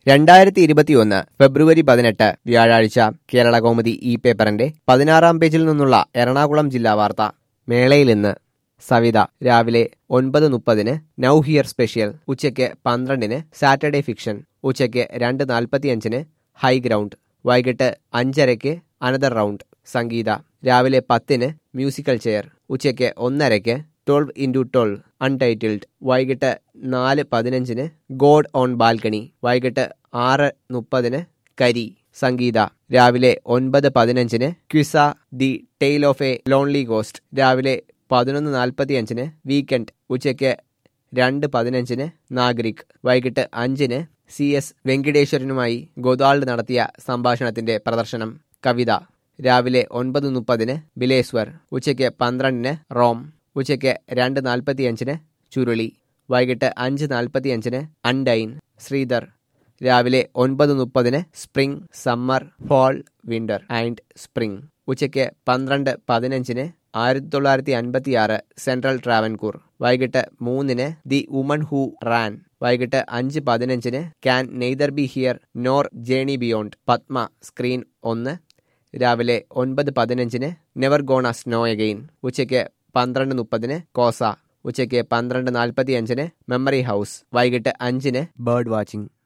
രണ്ടായിരത്തി ഇരുപത്തിയൊന്ന് ഫെബ്രുവരി പതിനെട്ട് വ്യാഴാഴ്ച കേരള കൗമുദി ഈ പേപ്പറിന്റെ പതിനാറാം പേജിൽ നിന്നുള്ള എറണാകുളം ജില്ലാ വാർത്ത മേളയിൽ ഇന്ന് സവിത രാവിലെ ഒൻപത് മുപ്പതിന് നൗ ഹിയർ സ്പെഷ്യൽ ഉച്ചയ്ക്ക് പന്ത്രണ്ടിന് സാറ്റർഡേ ഫിക്ഷൻ ഉച്ചയ്ക്ക് രണ്ട് നാൽപ്പത്തിയഞ്ചിന് ഹൈ ഗ്രൗണ്ട് വൈകിട്ട് അഞ്ചരയ്ക്ക് അനദർ റൗണ്ട് സംഗീത രാവിലെ പത്തിന് മ്യൂസിക്കൽ ചെയർ ഉച്ചയ്ക്ക് ഒന്നരയ്ക്ക് ട്വൽവ് ഇൻറ്റു ട്വൽവ് അൺടൈറ്റിൽഡ് വൈകിട്ട് നാല് പതിനഞ്ചിന് ഗോഡ് ഓൺ ബാൽക്കണി വൈകിട്ട് ആറ് മുപ്പതിന് കരി സംഗീത രാവിലെ ഒൻപത് പതിനഞ്ചിന് ക്വിസ the tale of a lonely ghost രാവിലെ പതിനൊന്ന് നാൽപ്പത്തിയഞ്ചിന് വീക്കെൻഡ് ഉച്ചയ്ക്ക് രണ്ട് പതിനഞ്ചിന് നാഗരിക് വൈകിട്ട് അഞ്ചിന് സി എസ് വെങ്കിടേശ്വരനുമായി ഗോദാൾഡ് നടത്തിയ സംഭാഷണത്തിന്റെ പ്രദർശനം കവിത രാവിലെ ഒൻപത് മുപ്പതിന് ബിലേശ്വർ ഉച്ചയ്ക്ക് പന്ത്രണ്ടിന് റോം ഉച്ചയ്ക്ക് രണ്ട് നാൽപ്പത്തിയഞ്ചിന് ചുരുളി വൈകിട്ട് അഞ്ച് നാൽപ്പത്തിയഞ്ചിന് അൺഡൈൻ ശ്രീധർ രാവിലെ ഒൻപത് മുപ്പതിന് spring summer fall winter and spring ഉച്ചയ്ക്ക് പന്ത്രണ്ട് പതിനഞ്ചിന് ആയിരത്തി തൊള്ളായിരത്തി അൻപത്തി ആറ് സെൻട്രൽ ട്രാവൻകൂർ വൈകിട്ട് മൂന്നിന് ദി വുമൺ ഹൂ റാൻ വൈകിട്ട് അഞ്ച് പതിനഞ്ചിന് can neither be here nor journey beyond Padma screen ഒന്ന് രാവിലെ ഒൻപത് പതിനഞ്ചിന് നെവർ ഗോണ സ്നോ എഗെയിൻ ഉച്ചയ്ക്ക് പന്ത്രണ്ട് മുപ്പതിന് കോസ ഉച്ചയ്ക്ക് പന്ത്രണ്ട് നാൽപ്പത്തി അഞ്ചിന് മെമ്മറി ഹൗസ് വൈകിട്ട് അഞ്ചിന് ബേർഡ് വാച്ചിങ്